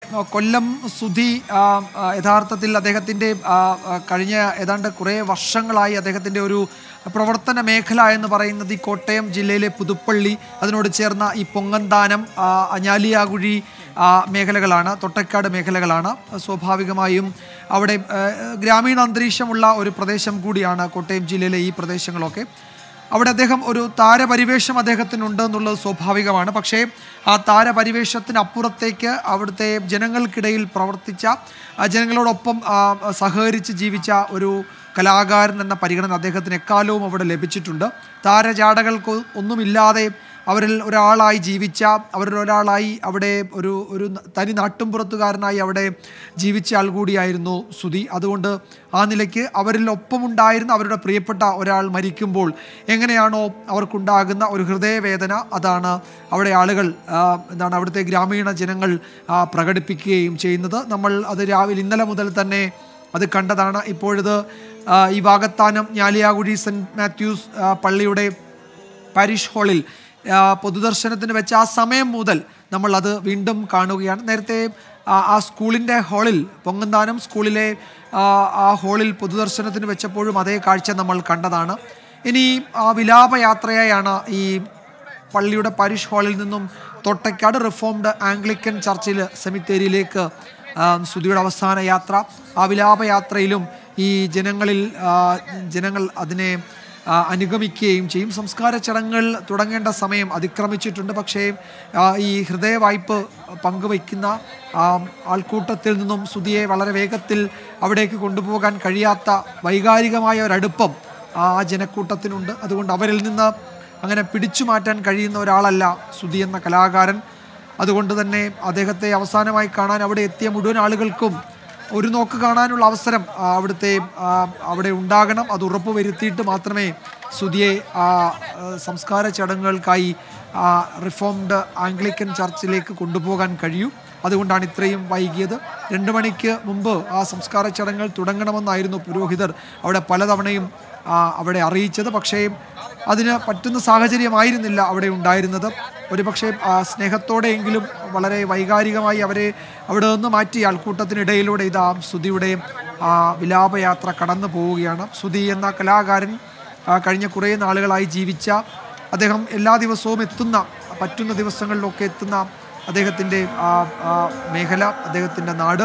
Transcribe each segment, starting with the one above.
ആ, കൊല്ലം സുധി ആ, ആ, യഥാർത്ഥത്തിൽ അദ്ദേഹത്തിൻ്റെ ആ, ആ, കഴിഞ്ഞ ഏതാണ്ട് കുറേ വർഷങ്ങളായി അദ്ദേഹത്തിൻ്റെ ഒരു പ്രവർത്തന മേഖല എന്ന് പറയുന്നത് ഈ കോട്ടയം ജില്ലയിലെ പുതുപ്പള്ളി അതിനോട് ചേർന്ന ഈ പൊങ്ങന്താനം ആ, അഞ്ഞാലിയാകുഴി ആ, മേഖലകളാണ് തൊട്ടക്കാട് മേഖലകളാണ് സ്വാഭാവികമായും അവിടെ ആ, ഗ്രാമീണ അന്തരീക്ഷമുള്ള ഒരു പ്രദേശം കൂടിയാണ് കോട്ടയം ജില്ലയിലെ ഈ പ്രദേശങ്ങളൊക്കെ അവിടെ അദ്ദേഹം ഒരു താരപരിവേഷം അദ്ദേഹത്തിനുണ്ട് എന്നുള്ളത് സ്വാഭാവികമാണ് പക്ഷേ ആ താരപരിവേഷത്തിന് അപ്പുറത്തേക്ക് അവിടുത്തെ ജനങ്ങൾക്കിടയിൽ പ്രവർത്തിച്ച ആ ജനങ്ങളോടൊപ്പം ആ, സഹകരിച്ച് ജീവിച്ച ഒരു കലാകാരൻ എന്ന പരിഗണന അദ്ദേഹത്തിന് എക്കാലവും അവിടെ ലഭിച്ചിട്ടുണ്ട് താരജാടകൾക്ക് ഒന്നുമില്ലാതെ അവരിൽ ഒരാളായി ജീവിച്ച അവരിൽ ഒരാളായി അവിടെ ഒരു ഒരു തനി നാട്ടുംപുറത്തുകാരനായി അവിടെ ജീവിച്ച ആൾ കൂടിയായിരുന്നു സുധി അതുകൊണ്ട് ആ നിലയ്ക്ക് അവരിൽ ഒപ്പമുണ്ടായിരുന്ന അവരുടെ പ്രിയപ്പെട്ട ഒരാൾ മരിക്കുമ്പോൾ എങ്ങനെയാണോ അവർക്കുണ്ടാകുന്ന ഒരു ഹൃദയവേദന അതാണ് അവിടെ ആളുകൾ ആ, എന്താണ് അവിടുത്തെ ഗ്രാമീണ ജനങ്ങൾ ആ, പ്രകടിപ്പിക്കുകയും ചെയ്യുന്നത് നമ്മൾ അത് രാവിലെ ഇന്നലെ മുതൽ തന്നെ അത് കണ്ടതാണ് ഇപ്പോഴിത് ആ, ഈ വാഗത്താനം ഞാലിയാകുഴി സെൻറ്റ് മാത്യൂസ് ആ, പള്ളിയുടെ പാരിഷ് ഹാളിൽ ആ, പൊതുദർശനത്തിന് വെച്ച ആ സമയം മുതൽ നമ്മൾ അത് വീണ്ടും കാണുകയാണ് നേരത്തെ ആ, ആ സ്കൂളിൻ്റെ ഹാളിൽ പൊങ്ങന്താനം സ്കൂളിലെ ആ, ആ ഹാളിൽ പൊതുദർശനത്തിന് വെച്ചപ്പോഴും അതേ കാഴ്ച നമ്മൾ കണ്ടതാണ് ഇനി ആ വിലാപയാത്രയായാണ് ഈ പള്ളിയുടെ പാരിഷ് ഹാളിൽ നിന്നും തൊട്ടക്കാട് റിഫോംഡ് ആംഗ്ലിക്കൻ ചർച്ചിൽ സെമിത്തേരിയിലേക്ക് ആ, സുധിയുടെ അവസാന യാത്ര ആ വിലാപയാത്രയിലും ഈ ജനങ്ങളിൽ ആ, ജനങ്ങൾ അതിനെ ആ, അനുഗമിക്കുകയും ചെയ്യും സംസ്കാര ചടങ്ങുകൾ തുടങ്ങേണ്ട സമയം അതിക്രമിച്ചിട്ടുണ്ട് പക്ഷേ ആ, ഈ ഹൃദയവായ്പ് പങ്കുവയ്ക്കുന്ന ആ, ആൾക്കൂട്ടത്തിൽ നിന്നും സുധിയെ വളരെ വേഗത്തിൽ അവിടേക്ക് കൊണ്ടുപോകാൻ കഴിയാത്ത വൈകാരികമായ ഒരടുപ്പം ആ ജനക്കൂട്ടത്തിനുണ്ട് അതുകൊണ്ട് അവരിൽ നിന്ന് അങ്ങനെ പിടിച്ചു മാറ്റാൻ കഴിയുന്ന ഒരാളല്ല സുധി എന്ന കലാകാരൻ അതുകൊണ്ട് തന്നെ അദ്ദേഹത്തെ അവസാനമായി കാണാൻ അവിടെ എത്തിയ മുഴുവൻ ആളുകൾക്കും ഒരു നോക്ക് കാണാനുള്ള അവസരം ആ, അവിടുത്തെ ആ, അവിടെ ഉണ്ടാകണം അത് ഉറപ്പ് വരുത്തിയിട്ട് മാത്രമേ സുധിയെ ആ, ആ, സംസ്കാര ചടങ്ങുകൾക്കായി ആ, റിഫോംഡ് ആംഗ്ലിക്കൻ ചർച്ചിലേക്ക് കൊണ്ടുപോകാൻ കഴിയൂ അതുകൊണ്ടാണ് ഇത്രയും വൈകിയത് രണ്ട് മണിക്ക് മുമ്പ് ആ സംസ്കാര ചടങ്ങുകൾ തുടങ്ങണമെന്നായിരുന്നു പുരോഹിതർ അവിടെ പലതവണയും ആ, അവിടെ അറിയിച്ചത് പക്ഷേ അതിന് പറ്റുന്ന സാഹചര്യമായിരുന്നില്ല അവിടെ ഉണ്ടായിരുന്നത് ഒരുപക്ഷെ ആ, സ്നേഹത്തോടെയെങ്കിലും വളരെ വൈകാരികമായി അവരെ അവിടെ നിന്ന് മാറ്റി ആൾക്കൂട്ടത്തിനിടയിലൂടെ ഇതാ സുധിയുടെ ആ, വിലാപയാത്ര കടന്നു പോവുകയാണ് സുധി എന്ന കലാകാരൻ ആ, കഴിഞ്ഞ കുറേ നാളുകളായി ജീവിച്ച അദ്ദേഹം എല്ലാ ദിവസവും എത്തുന്ന പറ്റുന്ന ദിവസങ്ങളിലൊക്കെ എത്തുന്ന അദ്ദേഹത്തിൻ്റെ ആ, ആ, മേഖല അദ്ദേഹത്തിൻ്റെ നാട്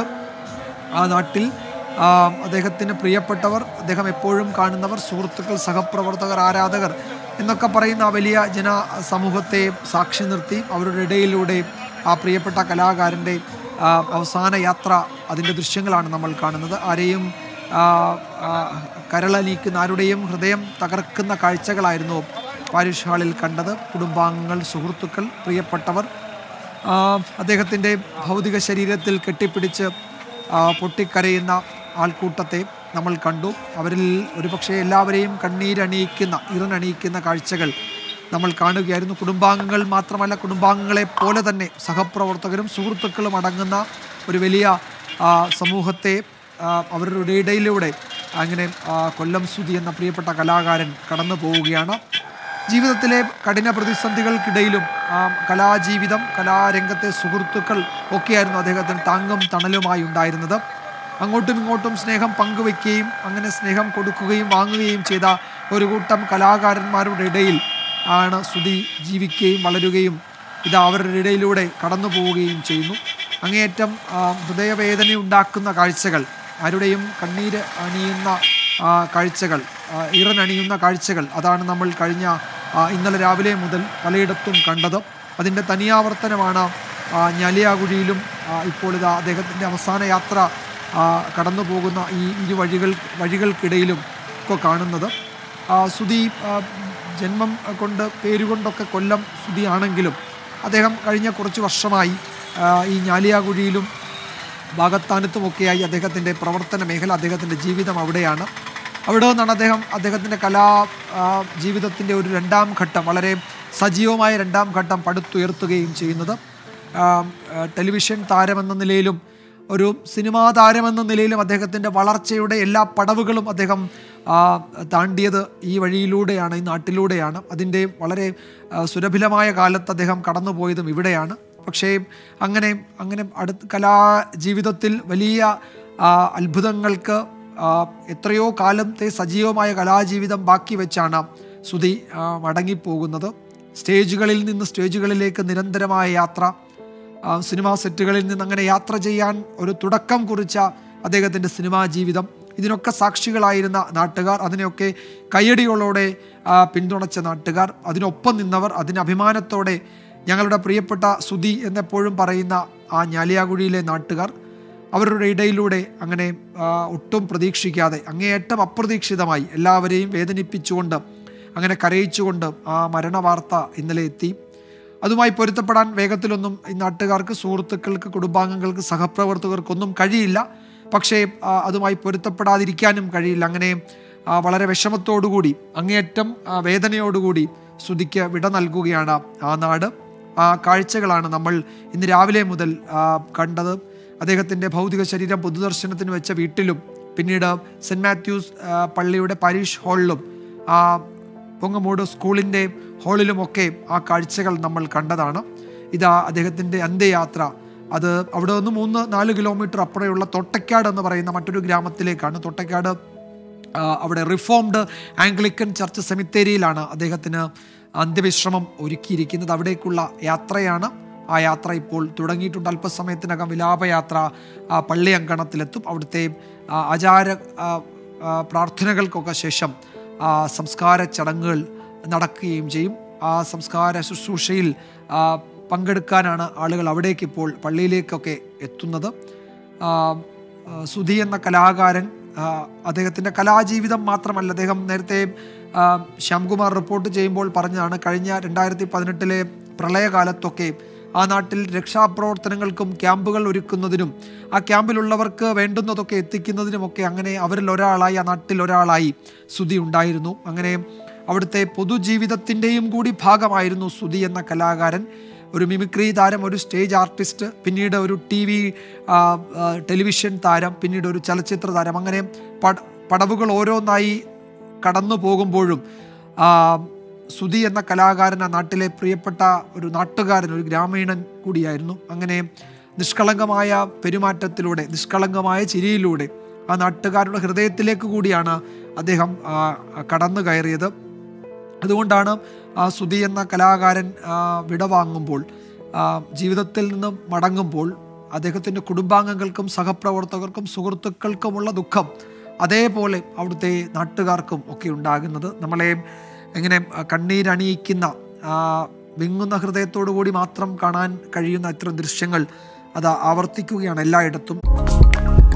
ആ നാട്ടിൽ ആ, അദ്ദേഹത്തിന് പ്രിയപ്പെട്ടവർ അദ്ദേഹം എപ്പോഴും കാണുന്നവർ സുഹൃത്തുക്കൾ സഹപ്രവർത്തകർ ആരാധകർ എന്നൊക്കെ പറയുന്ന ആ വലിയ ജന സമൂഹത്തെ സാക്ഷി നിർത്തി അവരുടെ ഇടയിലൂടെ ആ പ്രിയപ്പെട്ട കലാകാരൻ്റെ ആ, അവസാന യാത്ര അതിൻ്റെ ദൃശ്യങ്ങളാണ് നമ്മൾ കാണുന്നത് ആരെയും ആ, ആ, കരളനീക്കുന്ന ആരുടെയും ഹൃദയം തകർക്കുന്ന കാഴ്ചകളായിരുന്നു പാരിഷ് ഹാളിൽ കണ്ടത് കുടുംബാംഗങ്ങൾ സുഹൃത്തുക്കൾ പ്രിയപ്പെട്ടവർ ആ, അദ്ദേഹത്തിൻ്റെ ഭൗതിക ശരീരത്തിൽ കെട്ടിപ്പിടിച്ച് ആ, പൊട്ടിക്കരയുന്ന ആൾക്കൂട്ടത്തെ നമ്മൾ കണ്ടു അവരിൽ ഒരുപക്ഷെ എല്ലാവരെയും കണ്ണീരണിയിക്കുന്ന ഇറനണിയിക്കുന്ന കാഴ്ചകൾ നമ്മൾ കാണുകയായിരുന്നു കുടുംബാംഗങ്ങൾ മാത്രമല്ല കുടുംബാംഗങ്ങളെ പോലെ തന്നെ സഹപ്രവർത്തകരും സുഹൃത്തുക്കളും അടങ്ങുന്ന ഒരു വലിയ ആ, സമൂഹത്തെ ആ, അവരുടെ ഇടയിലൂടെ അങ്ങനെ ആ, കൊല്ലം സുധി എന്ന പ്രിയപ്പെട്ട കലാകാരൻ കടന്നു പോവുകയാണ് ജീവിതത്തിലെ കഠിന പ്രതിസന്ധികൾക്കിടയിലും ആ കലാജീവിതം കലാരംഗത്തെ സുഹൃത്തുക്കൾ ഒക്കെയായിരുന്നു അദ്ദേഹത്തിന് താങ്ങും തണലുമായി ഉണ്ടായിരുന്നത് അങ്ങോട്ടും ഇങ്ങോട്ടും സ്നേഹം പങ്കുവെക്കുകയും അങ്ങനെ സ്നേഹം കൊടുക്കുകയും വാങ്ങുകയും ചെയ്ത ഒരു കൂട്ടം കലാകാരന്മാരുടെ ഇടയിൽ ആണ് സുധി ജീവിക്കുകയും വളരുകയും ഇത് അവരുടെ ഇടയിലൂടെ കടന്നു പോവുകയും ചെയ്യുന്നു അങ്ങേയറ്റം ആ, ഹൃദയവേദന ഉണ്ടാക്കുന്ന കാഴ്ചകൾ ആരുടെയും കണ്ണീര് അണിയുന്ന ആ, കാഴ്ചകൾ ആ, ഇറനണിയുന്ന കാഴ്ചകൾ അതാണ് നമ്മൾ കഴിഞ്ഞ ആ, ഇന്നലെ രാവിലെ മുതൽ പലയിടത്തും കണ്ടത് അതിൻ്റെ തനിയാവർത്തനമാണ് ആ, ഞാലിയാകുഴിയിലും ആ, ഇപ്പോൾ ഇതാ അദ്ദേഹത്തിൻ്റെ അവസാന യാത്ര ആ, കടന്നു പോകുന്ന ഈ ഇരു വഴികൾ വഴികൾക്കിടയിലും ഒക്കെ കാണുന്നത് ആ, സുധി ആ, ജന്മം കൊണ്ട് പേരുകൊണ്ടൊക്കെ കൊല്ലം സുധി ആണെങ്കിലും അദ്ദേഹം കഴിഞ്ഞ കുറച്ച് വർഷമായി ആ, ഈ ഞാലിയാകുഴിയിലും ഭാഗത്താനത്തുമൊക്കെയായി അദ്ദേഹത്തിൻ്റെ പ്രവർത്തന മേഖല അദ്ദേഹത്തിൻ്റെ ജീവിതം അവിടെയാണ് അവിടെ നിന്നാണ് അദ്ദേഹം അദ്ദേഹത്തിൻ്റെ കലാ ആ, ജീവിതത്തിൻ്റെ ഒരു രണ്ടാം ഘട്ടം വളരെ സജീവമായ രണ്ടാം ഘട്ടം പടുത്തുയർത്തുകയും ചെയ്യുന്നത് ആ, ആ, ടെലിവിഷൻ താരമെന്ന നിലയിലും ഒരു സിനിമാ താരമെന്ന നിലയിലും അദ്ദേഹത്തിൻ്റെ വളർച്ചയുടെ എല്ലാ പടവുകളും അദ്ദേഹം ആ, താണ്ടിയത് ഈ വഴിയിലൂടെയാണ് ഈ നാട്ടിലൂടെയാണ് അതിൻ്റെ വളരെ ആ, സുലഭിലമായ കാലത്ത് അദ്ദേഹം കടന്നുപോയതും ഇവിടെയാണ് പക്ഷേ അങ്ങനെ അങ്ങനെ അടുത്ത കലാജീവിതത്തിൽ വലിയ ആ, അത്ഭുതങ്ങൾക്ക് ആ, എത്രയോ കാലത്തെ സജീവമായ കലാജീവിതം ബാക്കി വെച്ചാണ് സുധി ആ, മടങ്ങിപ്പോകുന്നത് സ്റ്റേജുകളിൽ നിന്ന് സ്റ്റേജുകളിലേക്ക് നിരന്തരമായ യാത്ര ആ, സിനിമാ സെറ്റുകളിൽ നിന്ന് അങ്ങനെ യാത്ര ചെയ്യാൻ ഒരു തുടക്കം കുറിച്ച അദ്ദേഹത്തിൻ്റെ സിനിമാ ജീവിതം ഇതിനൊക്കെ സാക്ഷികളായിരുന്ന നാട്ടുകാർ അതിനെയൊക്കെ കയ്യടികളോടെ ആ, പിന്തുണച്ച നാട്ടുകാർ അതിനൊപ്പം നിന്നവർ അതിന് അഭിമാനത്തോടെ ഞങ്ങളുടെ പ്രിയപ്പെട്ട സുധി എന്നെപ്പോഴും പറയുന്ന ആ ഞാലിയാകുഴിയിലെ നാട്ടുകാർ അവരുടെ ഇടയിലൂടെ അങ്ങനെ ആ, ഒട്ടും പ്രതീക്ഷിക്കാതെ അങ്ങേയറ്റം അപ്രതീക്ഷിതമായി എല്ലാവരെയും വേദനിപ്പിച്ചുകൊണ്ട് അങ്ങനെ കരയിച്ചുകൊണ്ട് ആ മരണവാർത്ത ഇന്നലെ എത്തി അതുമായി പൊരുത്തപ്പെടാൻ വേഗത്തിലൊന്നും ഈ നാട്ടുകാർക്ക് സുഹൃത്തുക്കൾക്ക് കുടുംബാംഗങ്ങൾക്ക് സഹപ്രവർത്തകർക്കൊന്നും കഴിയില്ല പക്ഷേ ആ, അതുമായി പൊരുത്തപ്പെടാതിരിക്കാനും കഴിയില്ല അങ്ങനെ ആ, വളരെ വിഷമത്തോടുകൂടി അങ്ങേയറ്റം ആ, വേദനയോടുകൂടി ശ്രുതിക്ക് വിട നൽകുകയാണ് ആ നാട് ആ കാഴ്ചകളാണ് നമ്മൾ ഇന്ന് രാവിലെ മുതൽ ആ, കണ്ടത് അദ്ദേഹത്തിൻ്റെ ഭൗതിക ശരീരം പൊതുദർശനത്തിന് വെച്ച വീട്ടിലും പിന്നീട് സെൻറ് മാത്യൂസ് ആ, പള്ളിയുടെ പാരീഷ് ഹാളിലും ആ പൊങ്ങമൂട് സ്കൂളിൻ്റെ ഹാളിലുമൊക്കെ ആ കാഴ്ചകൾ നമ്മൾ കണ്ടതാണ് ഇതാ അദ്ദേഹത്തിൻ്റെ അന്ത്യയാത്ര അത് അവിടെ നിന്ന് മൂന്ന് നാല് കിലോമീറ്റർ അപ്പുറയുള്ള തൊട്ടക്കാട് എന്ന് പറയുന്ന മറ്റൊരു ഗ്രാമത്തിലേക്കാണ് തൊട്ടക്കാട് ആ, അവിടെ റിഫോംഡ് ആംഗ്ലിക്കൻ ചർച്ച് സെമിത്തേരിയിലാണ് അദ്ദേഹത്തിന് അന്ത്യവിശ്രമം ഒരുക്കിയിരിക്കുന്നത് അവിടേക്കുള്ള യാത്രയാണ് ആ യാത്ര ഇപ്പോൾ തുടങ്ങിയിട്ടുണ്ട് അല്പസമയത്തിനകം വിലാപയാത്ര ആ, പള്ളി അങ്കണത്തിലെത്തും അവിടുത്തെ ആ, ആചാര ആ, ആ, പ്രാർത്ഥനകൾക്കൊക്കെ ശേഷം ആ, സംസ്കാര ചടങ്ങുകൾ നടക്കുകയും ചെയ്യും ആ സംസ്കാര ശുശ്രൂഷയിൽ ആ, പങ്കെടുക്കാനാണ് ആളുകൾ അവിടേക്ക് ഇപ്പോൾ പള്ളിയിലേക്കൊക്കെ എത്തുന്നത് ആ, ആ, സുധി എന്ന കലാകാരൻ ആ, അദ്ദേഹത്തിൻ്റെ കലാജീവിതം മാത്രമല്ല അദ്ദേഹം നേരത്തെ ആ, ശ്യാംകുമാർ റിപ്പോർട്ട് ചെയ്യുമ്പോൾ പറഞ്ഞതാണ് കഴിഞ്ഞ രണ്ടായിരത്തി പതിനെട്ടിലെ പ്രളയകാലത്തൊക്കെ ആ നാട്ടിൽ രക്ഷാപ്രവർത്തനങ്ങൾക്കും ക്യാമ്പുകൾ ഒരുക്കുന്നതിനും ആ ക്യാമ്പിലുള്ളവർക്ക് വേണ്ടുന്നതൊക്കെ എത്തിക്കുന്നതിനുമൊക്കെ അങ്ങനെ അവരിൽ ഒരാളായി ആ നാട്ടിൽ ഒരാളായി സുധി ഉണ്ടായിരുന്നു അങ്ങനെ അവിടുത്തെ പൊതുജീവിതത്തിൻ്റെയും കൂടി ഭാഗമായിരുന്നു സുധി എന്ന കലാകാരൻ ഒരു മിമിക്രി താരം ഒരു സ്റ്റേജ് ആർട്ടിസ്റ്റ് പിന്നീട് ഒരു ടി വി ടെലിവിഷൻ താരം പിന്നീട് ഒരു ചലച്ചിത്ര താരം അങ്ങനെ പട പടവുകൾ ഓരോന്നായി കടന്നു പോകുമ്പോഴും ആ, സുധി എന്ന കലാകാരൻ ആ നാട്ടിലെ പ്രിയപ്പെട്ട ഒരു നാട്ടുകാരൻ ഒരു ഗ്രാമീണൻ കൂടിയായിരുന്നു അങ്ങനെ നിഷ്കളങ്കമായ പെരുമാറ്റത്തിലൂടെ നിഷ്കളങ്കമായ ചിരിയിലൂടെ ആ നാട്ടുകാരുടെ ഹൃദയത്തിലേക്ക് കൂടിയാണ് അദ്ദേഹം ആ, കടന്നു കയറിയത് അതുകൊണ്ടാണ് ആ സുധി എന്ന കലാകാരൻ ആ, വിടവാങ്ങുമ്പോൾ ആ, ജീവിതത്തിൽ നിന്ന് മടങ്ങുമ്പോൾ അദ്ദേഹത്തിൻ്റെ കുടുംബാംഗങ്ങൾക്കും സഹപ്രവർത്തകർക്കും സുഹൃത്തുക്കൾക്കുമുള്ള ദുഃഖം അതേപോലെ അവിടുത്തെ നാട്ടുകാർക്കും ഒക്കെ ഉണ്ടാകുന്നത് നമ്മളെ എങ്ങനെ ആ, കണ്ണീരണിയിക്കുന്ന ആ, വിങ്ങുന്ന ഹൃദയത്തോടു കൂടി മാത്രം കാണാൻ കഴിയുന്ന ഇത്തരം ദൃശ്യങ്ങൾ അത് ആവർത്തിക്കുകയാണ് എല്ലായിടത്തും